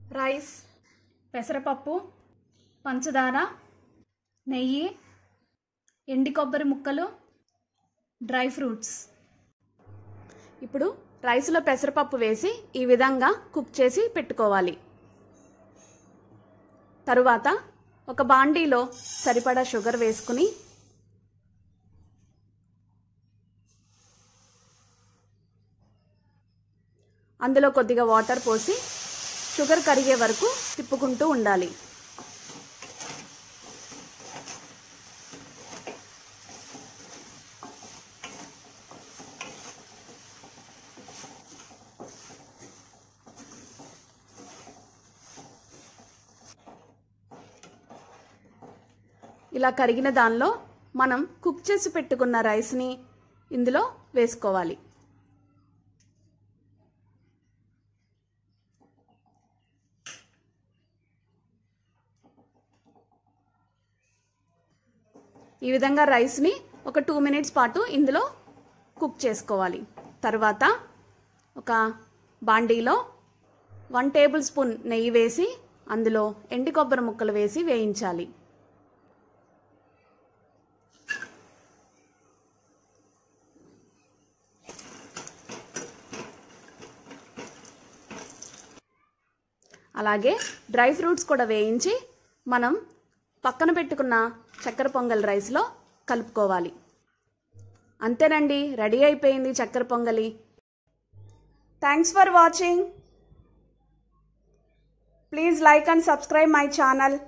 rice పెసరపప్పు పంచదార నెయ్యి ఎండి కొబ్బరి ముక్కలు డ్రై ఫ్రూట్స్ ఇప్పుడు రైస్లో పెసరపప్పు వేసి ఈ విధంగా కుక్ చేసి పెట్టుకోవాలి తరువాత ఒక బాండీలో సరిపడా షుగర్ వేసుకుని అందులో కొద్దిగా వాటర్ పోసి షుగర్ కరిగే వరకు తిప్పుకుంటూ ఉండాలి ఇలా కరిగిన దానిలో మనం కుక్ చేసి పెట్టుకున్న రైస్ని ఇందులో వేసుకోవాలి ఈ విధంగా రైస్ని ఒక టూ మినిట్స్ పాటు ఇందులో కుక్ చేసుకోవాలి తర్వాత ఒక బాండీలో వన్ టేబుల్ స్పూన్ నెయ్యి వేసి అందులో ఎండి కొబ్బరి ముక్కలు వేసి వేయించాలి అలాగే డ్రై ఫ్రూట్స్ కూడా వేయించి మనం పక్కన పెట్టుకున్న చక్కెర పొంగల్ రైస్లో కలుపుకోవాలి అంతేనండి రెడీ అయిపోయింది చక్కెర పొంగలి thanks for watching please like and subscribe my channel